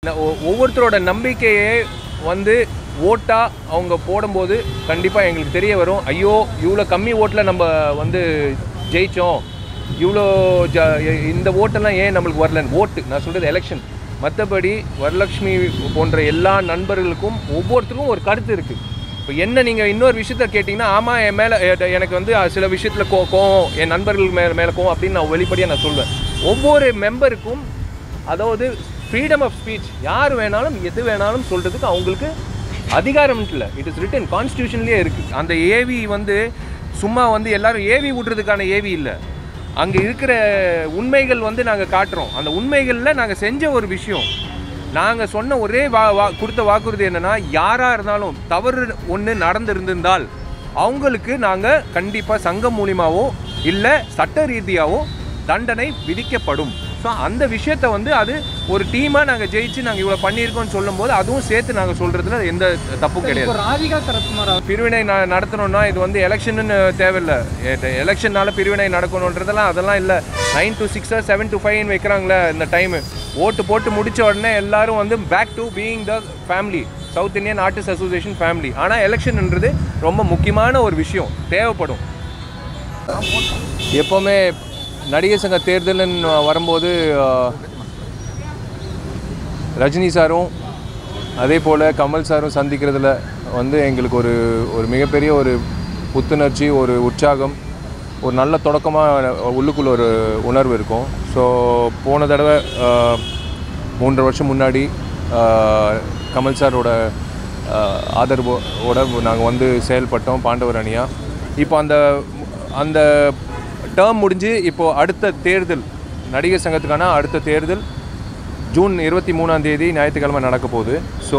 ந- ஒ- ஒவ்வொருத்தரோட நம்பிக்கையே வந்து ஓட்டாக அவங்க போடும்போது கண்டிப்பாக எங்களுக்கு தெரிய வரும் ஐயோ இவ்வளோ கம்மி ஓட்டில் நம்ம வந்து ஜெயித்தோம் இவ்வளோ ஜ இந்த ஓட்டெல்லாம் ஏன் நம்மளுக்கு வரல ஓட்டு நான் சொல்கிறது எலெக்ஷன் மற்றபடி வரலட்சுமி போன்ற எல்லா நண்பர்களுக்கும் ஒவ்வொருத்தருக்கும் ஒரு கருத்து இருக்குது இப்போ என்ன நீங்கள் இன்னொரு விஷயத்த கேட்டிங்கன்னா ஆமாம் என் மேலே எனக்கு வந்து அஹ், சில விஷயத்தில் கோ கோவம் என் நண்பர்கள் மேலே மேலே கோவம் அப்படின்னு நான் வெளிப்படையாக நான் சொல்வேன் ஒவ்வொரு மெம்பருக்கும் அதாவது ஃப்ரீடம் ஆஃப் ஸ்பீச் யார் வேணாலும் எது வேணாலும் சொல்கிறதுக்கு அவங்களுக்கு அதிகாரம் இல்லை இட் இஸ் ரிட்டன் கான்ஸ்டியூஷன்லேயே இருக்குது அந்த ஏவி வந்து சும்மா வந்து எல்லாரும் ஏவி விட்றதுக்கான ஏவி இல்லை அங்கே இருக்கிற உண்மைகள் வந்து நாங்கள் காட்டுறோம் அந்த உண்மைகளில் நாங்கள் செஞ்ச ஒரு விஷயம் நாங்கள் சொன்ன ஒரே வா வா கொடுத்த வாக்குறுதி என்னன்னா யாராக இருந்தாலும் தவறு ஒன்று நடந்திருந்திருந்தால் அவங்களுக்கு நாங்கள் கண்டிப்பாக சங்கம் மூலியமாவோ இல்லை சட்ட ரீதியாவோ தண்டனை விதிக்கப்படும் ஸோ அந்த விஷயத்தை வந்து அது ஒரு டீமாக நாங்கள் ஜெயிச்சு நாங்கள் இவ்வளோ பண்ணியிருக்கோம்னு சொல்லும்போது அதுவும் சேர்த்து நாங்கள் சொல்கிறதுல எந்த தப்பும் கிடையாது இப்போ ராதிகா சரத்குமார் அவர் பிரிவினை ந- நடத்தணும்னா இது வந்து எலெக்ஷன்னு தேவையில்லை எலெக்ஷன்னால பிரிவினை நடக்கணுன்றதெல்லாம் அதெல்லாம் இல்லை நைன் டு சிக்ஸா செவன் டு ஃபைவ் வைக்கிறாங்களே இந்த டைமு ஓட்டு போட்டு முடிச்ச உடனே எல்லாரும் வந்து back to being the family South Indian artist association family ஆனால் எலெக்ஷன்ன்றது ரொம்ப முக்கியமான ஒரு விஷயம் தேவைப்படும் எப்போவுமே நடிகர் சங்க தேர்தல்னு வரும்போது அஹ், ரஜினி சாரும் அதே போல் கமல் சாரும் சந்திக்கிறதுல வந்து எங்களுக்கு ஒரு ஒரு மிகப்பெரிய ஒரு புத்துணர்ச்சி ஒரு உற்சாகம் ஒரு நல்ல தொடக்கமாக உள்ளுக்குள்ள ஒரு உணர்வு இருக்கும் ஸோ போன தடவை ஆஹ், மூன்றரை வருஷம் முன்னாடி ஆஹ், கமல் சாரோட ஆஹ், ஆதரவோட நாங்கள் வந்து செயல்பட்டோம் பாண்டவர் அணியாக இப்போ அந்த அந்த டேர்ம் முடிஞ்சு இப்போது அடுத்த தேர்தல் நடிகர் சங்கத்துக்கான அடுத்த தேர்தல் ஜூன் இருபத்தி மூணாம் தேதி ஞாயிற்றுக்கிழமை நடக்க போகுது ஸோ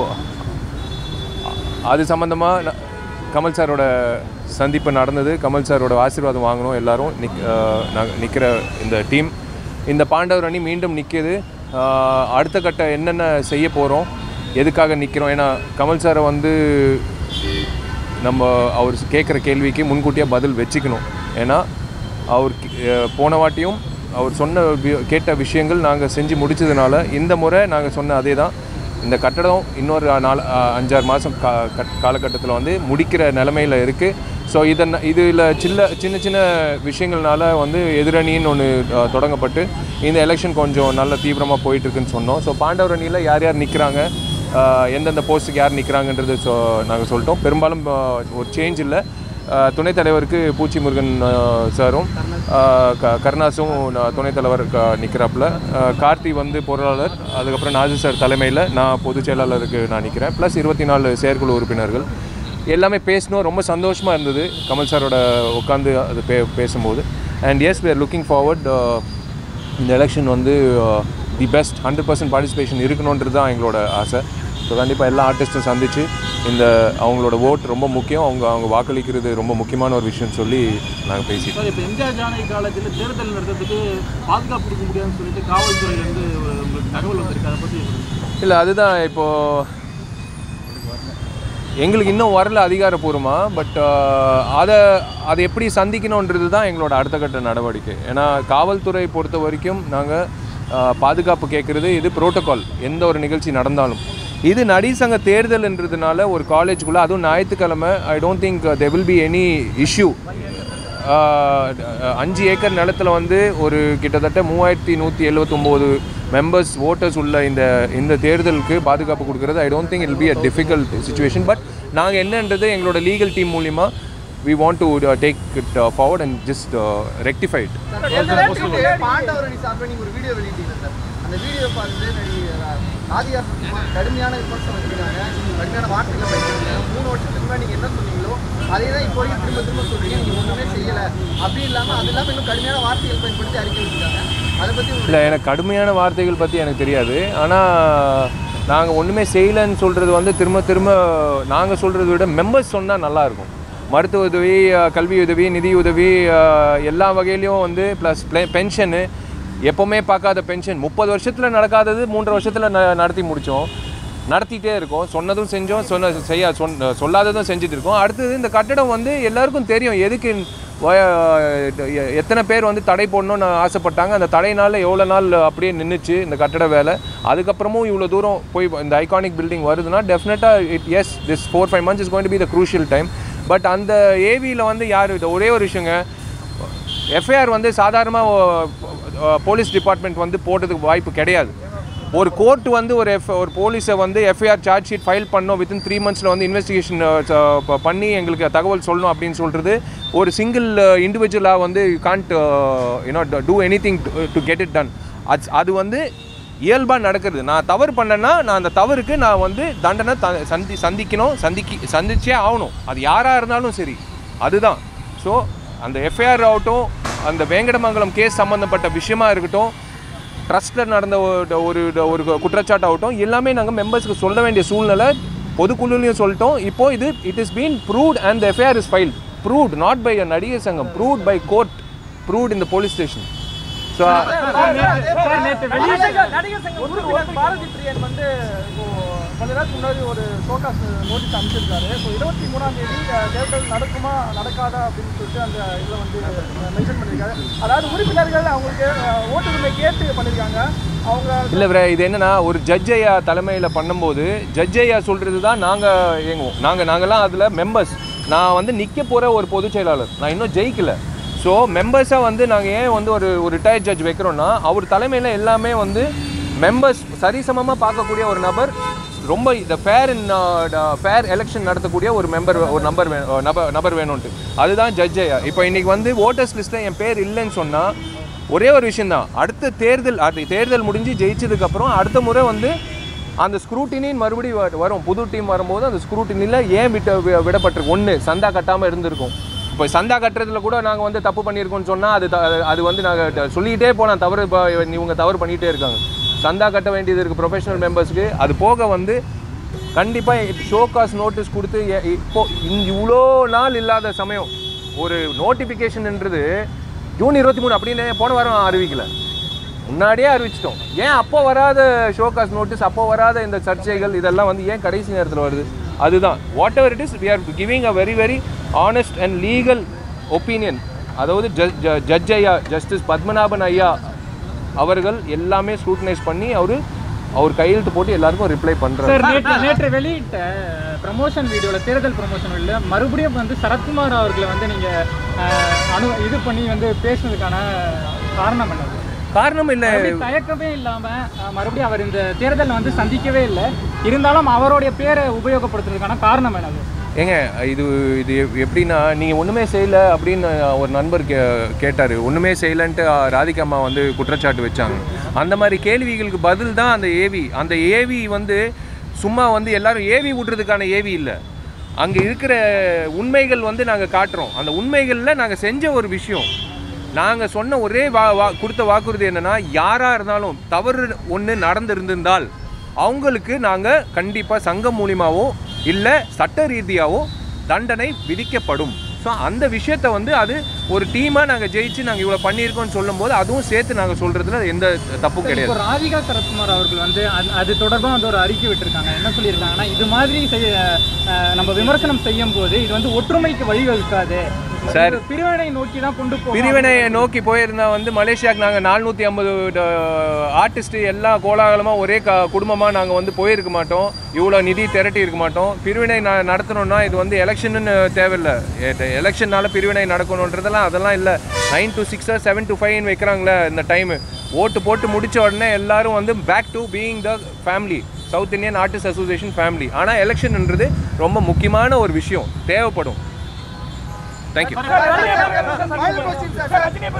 அது சம்மந்தமாக கமல் சாரோட சந்திப்பு நடந்தது கமல் சாரோட ஆசீர்வாதம் வாங்கணும் எல்லாரும் நிக் நாங்கள் நிற்கிற இந்த டீம் இந்த பாண்டவர் அணி மீண்டும் நிற்கிது அடுத்த கட்ட என்னென்ன செய்ய போகிறோம் எதுக்காக நிற்கிறோம் ஏன்னா கமல் சாரை வந்து நம்ம அவர் கேட்குற கேள்விக்கு முன்கூட்டியாக பதில் வச்சுக்கணும் ஏன்னா அவர் கி- அஹ் போன வாட்டியும் அவர் சொன்ன வி- கேட்ட விஷயங்கள் நாங்கள் செஞ்சு முடிச்சதுனால இந்த முறை நாங்கள் சொன்ன அதே தான் இந்த கட்டடம் இன்னொரு நாலு அஹ் அஞ்சாறு மாதம் கா கட் காலகட்டத்தில் வந்து முடிக்கிற நிலமையில் இருக்குது ஸோ இதன் இதில் சின்ன சின்ன சின்ன விஷயங்கள்னால வந்து எதிரணின்னு ஒன்று தொடங்கப்பட்டு இந்த எலெக்ஷன் கொஞ்சம் நல்ல தீவிரமாக போயிட்டுருக்குன்னு சொன்னோம் ஸோ பாண்டவர் அணியில் யார் யார் நிற்கிறாங்க ஆஹ் எந்தெந்த போஸ்ட்டுக்கு யார் நிற்கிறாங்கன்றது சொ நாங்கள் சொல்லிட்டோம் பெரும்பாலும் ஆஹ் ஒரு சேஞ்ச் இல்லை ஆஹ் துணைத் தலைவருக்கு பூச்சி முருகன் ஆஹ் சாரும் ஆஹ் க கருணாசும் ந- துணைத் தலைவர் க நிற்கிறாப்புல கார்த்தி வந்து பொருளாளர் அதுக்கப்புறம் நாஜர் சார் தலைமையில் நான் பொதுச் செயலாளருக்கு நான் நிற்கிறேன் ப்ளஸ் இருபத்தி நாலு செயற்குழு உறுப்பினர்கள் எல்லாமே பேசணும் ரொம்ப சந்தோஷமாக இருந்தது கமல் சாரோட உட்காந்து அது பே பேசும்போது and yes we are looking forward இந்த எலெக்ஷன் வந்து the best hundred percent participation இருக்கணுன்றது தான் எங்களோட ஆசை ஸோ கண்டிப்பாக எல்லா ஆர்டிஸ்ட்டும் சந்தித்து இந்த அவங்களோட ஓட் ரொம்ப முக்கியம் அவங்க அவங்க வாக்களிக்கிறது ரொம்ப முக்கியமான ஒரு விஷயம்னு சொல்லி நாங்கள் பேசிட்டோம் சார் இப்போ எம்ஜிஆர் ஜானகி காலத்தில் தேர்தல் நடத்துறதுக்கு பாதுகாப்பு கொடுக்க முடியாதுன்னு சொல்லிட்டு காவல்துறையிலேருந்து ஒரு உங்களுக்கு தகவல் வந்திருக்கு அதை பற்றி இல்லை அதுதான் இப்போது எங்களுக்கு இன்னும் வரல அதிகாரப்பூர்வமாக பட் அதை அதை எப்படி சந்திக்கணுன்றது தான் எங்களோட அடுத்த கட்ட நடவடிக்கை ஏன்னா காவல்துறை பொறுத்த வரைக்கும் நாங்கள் பாதுகாப்பு கேட்குறது இது புரோட்டோகால் எந்த ஒரு நிகழ்ச்சி நடந்தாலும் இது நடி சங்க தேர்தல்ன்றதுனால ஒரு காலேஜுக்குள்ளே அதுவும் ஞாயிற்றுக்கிழமை I don't think they will be any issue அஞ்சு ஏக்கர் நிலத்துல வந்து ஒரு கிட்டத்தட்ட மூவாயிரத்தி நூற்றி எழுபத்தொம்போது மெம்பர்ஸ் ஓட்டர்ஸ் உள்ள இந்த இந்த தேர்தலுக்கு பாதுகாப்பு கொடுக்கறது I don't think it'll be a difficult situation but நாங்கள் என்னன்றது எங்களோட லீகல் டீம் மூலிமா we want to take it forward and just rectify it Pandavarani சார்பாக நீங்க ஒரு வீடியோ வெளியிட்டீங்க சார் அந்த வீடியோ பார்த்து நடிகர் ஆதியா சரத்குமார் கடுமையான விமர்சனம் வச்சிருக்காங்க கடுமையான வார்த்தைகளை பயன்படுத்திருக்காங்க மூணு வருஷத்துக்கு முன்னாடி நீங்க என்ன சொன்னீங்களோ அதே தான் இப்போ வரைக்கும் திரும்ப திரும்ப சொல்றீங்க நீங்க ஒண்ணுமே செய்யல அப்படி இல்லாம அது இல்லாம இன்னும் கடுமையான வார்த்தைகள் பயன்படுத்தி அறிக்கை வச்சிருக்காங்க அதை பத்தி உங்களுக்கு இல்லை எனக்கு கடுமையான வார்த்தைகள் பற்றி எனக்கு தெரியாது ஆனால் நாங்கள் ஒன்றுமே செய்யலைன்னு சொல்கிறது வந்து திரும்ப திரும்ப நாங்கள் சொல்கிறத விட மெம்பர்ஸ் சொன்னால் நல்லாயிருக்கும் மருத்துவ உதவி அஹ், கல்வி உதவி நிதி உதவி அஹ், எல்லா வகையிலையும் வந்து ப்ளஸ் பென்ஷனு எப்போவுமே பார்க்காத பென்ஷன் முப்பது வருஷத்தில் நடக்காதது மூன்றரை வருஷத்தில் ந நடத்தி முடித்தோம் நடத்திட்டே இருக்கோம் சொன்னதும் செஞ்சோம் சொன்ன செய்ய சொன்ன சொல்லாததும் செஞ்சுட்டு இருக்கோம் அடுத்தது இந்த கட்டடம் வந்து எல்லாருக்கும் தெரியும் எதுக்கு வ- எ- எத்தனை பேர் வந்து தடை போடணும்னு ஆசைப்பட்டாங்க அந்த தடையினால எவ்வளோ நாள் அப்படியே நின்றுச்சு இந்த கட்டட வேலை அதுக்கப்புறமும் இவ்வளோ தூரம் போய் இந்த ஐகானிக் பில்டிங் வருதுன்னா டெஃபினட்டாக it is this four five months is going to be the crucial time but அந்த ஏவியில் வந்து யார் இது ஒரே ஒரு விஷயங்க எஃப்ஐஆர் வந்து சாதாரணமாக போலீஸ் டிபார்ட்மெண்ட் வந்து போட்டதுக்கு வாய்ப்பு கிடையாது ஒரு கோர்ட் வந்து ஒரு எஃப் ஒரு போலீஸை வந்து எஃப்ஐஆர் சார்ஜ் ஷீட் ஃபைல் பண்ணோம் வித்தின் த்ரீ மந்த்ஸில் வந்து இன்வெஸ்டிகேஷன் பண்ணி எங்களுக்கு தகவல் சொல்லணும் அப்படின்னு சொல்கிறது ஒரு சிங்கிள் இண்டிவிஜுவலாக வந்து you can't you know do anything to get it done அது அது வந்து இயல்பாக நடக்கிறது நான் தவறு பண்ணேன்னா நான் அந்த தவறுக்கு நான் வந்து தண்டனை த சந்தி சந்திக்கணும் சந்திக்கி சந்திச்சே ஆகணும் அது யாராக இருந்தாலும் சரி அதுதான் ஸோ அந்த எஃப்ஐஆர் ஆகட்டும் அந்த வேங்கடமங்கலம் கேஸ் சம்மந்தப்பட்ட விஷயமா இருக்கட்டும் ட்ரஸ்ட்டில் நடந்த ஒரு ஒரு ஒரு குற்றச்சாட்டாகட்டும் எல்லாமே நாங்கள் மெம்பர்ஸ்க்கு சொல்ல வேண்டிய சூழ்நிலை பொதுக்குழுலையும் சொல்லிட்டோம் இப்போ இது it is been proved and FIR is file proved not by a Nadigar Sangam proved by court proved இந்த போலீஸ் ஸ்டேஷன் ஸோ நடிகர் நடிகர் சங்க உறுப்பினர் பாரதி பிரியன் வந்து இப்போ கொஞ்ச நேரத்துக்கு முன்னாடி ஒரு ஷோகாஸ் நோட்டீஸ் அமைச்சிருக்காரு ஸோ இருபத்தி மூணாம் தேதி அஹ், தேர்தல் நடக்குமா நடக்காதா அப்படின்னு சொல்லிட்டு அந்த இதில் வந்து மென்ஷன் பண்ணியிருக்காரு அதாவது உறுப்பினர்கள் அவங்களுக்கு அஹ், ஓட்டுரிமை கேட்டு பண்ணியிருக்காங்க அவங்க இல்லை வேற இது என்னன்னா ஒரு ஜட்ஜ் ஐயா தலைமையில் பண்ணும்போது ஜட்ஜ் ஐயா சொல்கிறது தான் நாங்கள் இயங்குவோம் நாங்கள் நாங்கள்லாம் அதில் மெம்பர்ஸ் நான் வந்து நிற்க போகிற ஒரு பொதுச் செயலாளர் நான் இன்னும் ஜெயிக்கல ஸோ மெம்பர்ஸாக வந்து நாங்கள் ஏன் வந்து ஒரு ஒரு ரிட்டையர்ட் ஜட்ஜ் வைக்கிறோன்னா அவர் தலைமையில் எல்லாமே வந்து மெம்பர்ஸ் சரிசமமாக பார்க்கக்கூடிய ஒரு நபர் ரொம்ப இந்த ஃபேர் இன் ஃபேர் எலெக்ஷன் நடத்தக்கூடிய ஒரு மெம்பர் ஒரு நம்பர் வே நபர் நபர் வேணும்ன்ட்டு அதுதான் ஜட்ஜ் ஐயா இப்போ இன்றைக்கி வந்து ஓட்டர்ஸ் லிஸ்ட்டில் என் பேர் இல்லைன்னு சொன்னால் ஒரே ஒரு விஷயந்தான் அடுத்த தேர்தல் அது தேர்தல் முடிஞ்சு ஜெயிச்சதுக்கப்புறம் அடுத்த முறை வந்து அந்த ஸ்க்ரூட்டினின் மறுபடியும் வ- வரும் புது டீம் வரும்போது அந்த ஸ்க்ரூட்டினியில் ஏன் விட்ட வி- விடப்பட்டிருக்கு ஒன்று சந்தா கட்டாமல் இருந்திருக்கும் இப்போ சந்தா கட்டுறதுல கூட நாங்கள் வந்து தப்பு பண்ணியிருக்கோம்னு சொன்னால் அது த- அது வந்து நாங்கள் சொல்லிக்கிட்டே போகலாம் தவறு இப்போ இவங்க தவறு பண்ணிகிட்டே இருக்காங்க சந்தா கட்ட வேண்டியது இருக்குது ப்ரொஃபஷனல் மெம்பர்ஸ்க்கு அது போக வந்து கண்டிப்பாக ஷோ காஸ் நோட்டீஸ் கொடுத்து எ- இப்போ இந்த இவ்வளோ நாள் இல்லாத சமயம் ஒரு நோட்டிஃபிகேஷன்ன்றது ஜூன் இருபத்தி மூணு அப்படின்னு போன வாரம் அறிவிக்கல முன்னாடியே அறிவிச்சிட்டோம் ஏன் அப்போ வராத ஷோ காஸ் நோட்டீஸ் அப்போ வராத இந்த சர்ச்சைகள் இதெல்லாம் வந்து ஏன் கடைசி நேரத்தில் வருது அதுதான் whatever it is we are giving a very very honest and legal opinion அதாவது ஜட்ஜ் ஐயா ஜஸ்டிஸ் பத்மநாபன் ஐயா அவர்கள் எல்லாமே ஸ்க்ரூட்டனைஸ் பண்ணி அவர் அவர் கையெழுத்து போட்டு எல்லாருக்கும் ரிப்ளை பண்ணுறாரு சார் நேற்று நேற்று வெளியிட்ட ப்ரமோஷன் வீடியோவில் தேர்தல் ப்ரமோஷன் வீடியோவில் மறுபடியும் வந்து சரத்குமார் அவர்களை வந்து நீங்கள் அனு இது பண்ணி வந்து பேசுனதுக்கான காரணம் என்னது காரணம் இல்லை அப்படி தயக்கமே இல்லாம அஹ், மறுபடியும் அவர் இந்த தேர்தலில் வந்து சந்திக்கவே இல்லை இருந்தாலும் அவருடைய பேரை உபயோகப்படுத்துறதுக்கான காரணம் என்னது ஏங்க இது இது எப்- எப்படின்னா நீங்கள் ஒன்றுமே செய்யலை அப்படின்னு ஒரு நண்பர் கே கேட்டார் ஒன்றுமே செய்யலைன்ட்டு ராதிகா அம்மா வந்து குற்றச்சாட்டு வச்சாங்க அந்த மாதிரி கேள்விகளுக்கு பதில் தான் அந்த ஏவி அந்த ஏவி வந்து சும்மா வந்து எல்லாரும் ஏவி விட்றதுக்கான ஏவி இல்லை அங்கே இருக்கிற உண்மைகள் வந்து நாங்கள் காட்டுறோம் அந்த உண்மைகளில் நாங்கள் செஞ்ச ஒரு விஷயம் நாங்கள் சொன்ன ஒரே வா வா கொடுத்த வாக்குறுதி என்னென்னா யாராக இருந்தாலும் தவறு ஒன்று நடந்திருந்திருந்தால் அவங்களுக்கு நாங்கள் கண்டிப்பாக சங்கம் மூலியமாவோ இல்லை சட்ட ரீதியாவோ தண்டனை விதிக்கப்படும் ஸோ அந்த விஷயத்தை வந்து அது ஒரு டீமாக நாங்கள் ஜெயிச்சு நாங்கள் இவ்வளோ பண்ணியிருக்கோம்னு சொல்லும்போது அதுவும் சேர்த்து நாங்கள் சொல்கிறதுல எந்த தப்பும் இப்போ கிடையாது ராதிகா சரத்குமார் அவர்கள் வந்து அது அது தொடர்பாக வந்து ஒரு அறிக்கை விட்டிருக்காங்க என்ன சொல்லியிருக்காங்கன்னா இது மாதிரி செய்ய அஹ், நம்ம விமர்சனம் செய்யும் போது இது வந்து ஒற்றுமைக்கு வழிவகுக்காது சார். இது பிரிவினை நோக்கி தான் கொண்டு போகும் பிரிவினையை நோக்கி போயிருந்தா வந்து மலேசியாவுக்கு நாங்கள் நானூற்றி ஐம்பது ஆர்டிஸ்ட்டு எல்லாம் கோலாகலமாக ஒரே க குடும்பமாக நாங்கள் வந்து போயிருக்க மாட்டோம் இவ்வளோ நிதி திரட்டி இருக்க மாட்டோம் பிரிவினை ந நடத்தணும்னா இது வந்து எலெக்ஷன்னு தேவையில்லை எலெக்ஷன்னால பிரிவினை நடக்கணுன்றதெல்லாம் அதெல்லாம் இல்லை நைன் டு சிக்ஸா செவன் டு ஃபைவ்னு வைக்கிறாங்களே இந்த டைமு ஓட்டு போட்டு முடிச்ச உடனே எல்லாரும் வந்து back to being the family South Indian artist association family ஆனால் எலெக்ஷன்ன்றது ரொம்ப முக்கியமான ஒரு விஷயம் தேவைப்படும் thank you Final question, sir. Sir, நடிகை-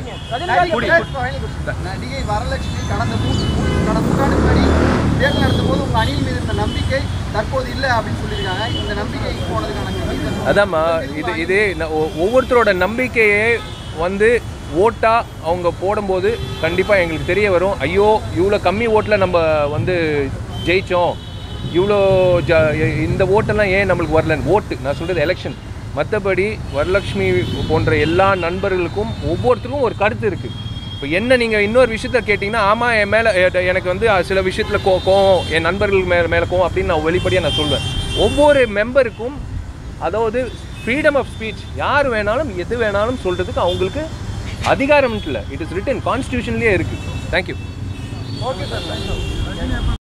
sir, final question. நடிகை வரலட்சுமி கடந்த மூன்று மூன்று- கடந்த நூற்றாண்டு முன்னாடி தேர்தல் நடத்தும் போது உங்க அணியின் மீது இருந்த நம்பிக்கை தற்போது இல்லை அப்படின்னு சொல்லியிருக்காங்க இந்த நம்பிக்கை போனதுக்கான reason அதாம்மா இது இது ந- ஒ- ஒவ்வொருத்தரோட நம்பிக்கையே வந்து ஓட்டா அவங்க போடும்போது கண்டிப்பாக எங்களுக்கு தெரிய வரும் ஐயோ இவ்வளோ கம்மி ஓட்டில் நம்ம வந்து ஜெயித்தோம் இவ்வளோ ஜ இந்த ஓட்டெல்லாம் ஏன் நம்மளுக்கு வரல ஓட்டு நான் சொல்கிறது எலெக்ஷன் மற்றபடி வரலட்சுமி போன்ற எல்லா நண்பர்களுக்கும் ஒவ்வொருத்தருக்கும் ஒரு கருத்து இருக்குது இப்போ என்ன நீங்கள் இன்னொரு விஷயத்த கேட்டிங்கன்னா ஆமாம் என் மேலே எனக்கு வந்து அஹ், சில விஷயத்தில் கோ கோவம் என் நண்பர்கள் மேலே மேலே கோவம் அப்படின்னு நான் வெளிப்படையாக நான் சொல்வேன் ஒவ்வொரு மெம்பருக்கும் அதாவது ஃப்ரீடம் ஆஃப் ஸ்பீச் யார் வேணாலும் எது வேணாலும் சொல்கிறதுக்கு அவங்களுக்கு அதிகாரம் இல்லை இட் இஸ் ரிட்டன் கான்ஸ்டியூஷன்லேயே இருக்குது தேங்க்யூ ஓகே சார் தேங்க்யூ